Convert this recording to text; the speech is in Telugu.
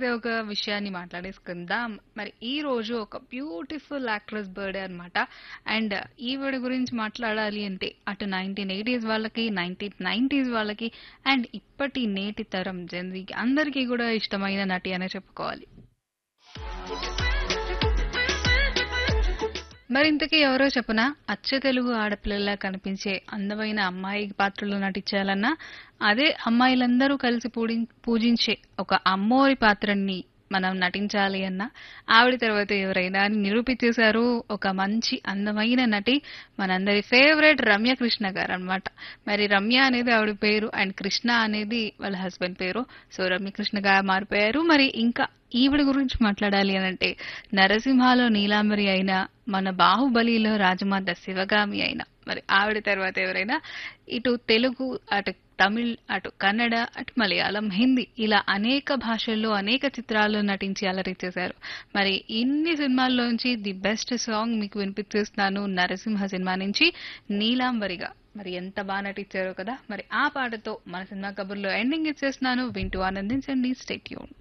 అయితే ఒక విషయాన్ని మాట్లాడేసుకుందాం మరి ఈ రోజు ఒక బ్యూటిఫుల్ యాక్ట్రెస్ బర్త్డే అన్నమాట అండ్ ఈవిడ గురించి మాట్లాడాలి అంటే అటు నైన్టీన్ ఎయిటీస్ వాళ్ళకి నైన్టీన్ నైన్టీస్ వాళ్ళకి అండ్ ఇప్పటి నేటి తరం జనరీకి అందరికీ కూడా ఇష్టమైన నటి అనే చెప్పుకోవాలి మరి ఇంతకీ ఎవరో చెప్పనా అచ్చ తెలుగు ఆడపిల్లలా కనిపించే అందమైన అమ్మాయి పాత్రలో నటించాలన్నా అదే అమ్మాయిలందరూ కలిసి పూడి- పూజించే ఒక అమ్మోరి పాత్రని మనం నటించాలి అన్నా ఆవిడ తర్వాత ఎవరైనా అని నిరూపించేశారు ఒక మంచి అందమైన నటి మనందరి ఫేవరెట్ రమ్య కృష్ణ గారు అన్నమాట మరి రమ్య అనేది ఆవిడ పేరు అండ్ కృష్ణ అనేది వాళ్ళ హస్బెండ్ పేరు సో రమ్య కృష్ణ గారు మారిపోయారు మరి ఇంకా ఈవిడ గురించి మాట్లాడాలి అని అంటే నరసింహలో నీలాంబరి అయినా మన బాహుబలిలో రాజమాత శివగామి అయినా మరి ఆవిడ తర్వాత ఎవరైనా ఇటు తెలుగు అటు తమిళ్ అటు కన్నడ అటు మలయాళం హిందీ ఇలా అనేక భాషల్లో అనేక చిత్రాల్లో నటించి అలరించేశారు మరి ఇన్ని సినిమాల్లోంచి ది బెస్ట్ సాంగ్ మీకు వినిపించేస్తున్నాను నరసింహ సినిమా నుంచి నీలాంబరిగా మరి ఎంత బాగా నటించారో కదా మరి ఆ పాటతో మన సినిమా కబుర్లో ఎండింగ్ ఇచ్చేస్తున్నాను వింటూ ఆనందించండి స్టేట్యూన్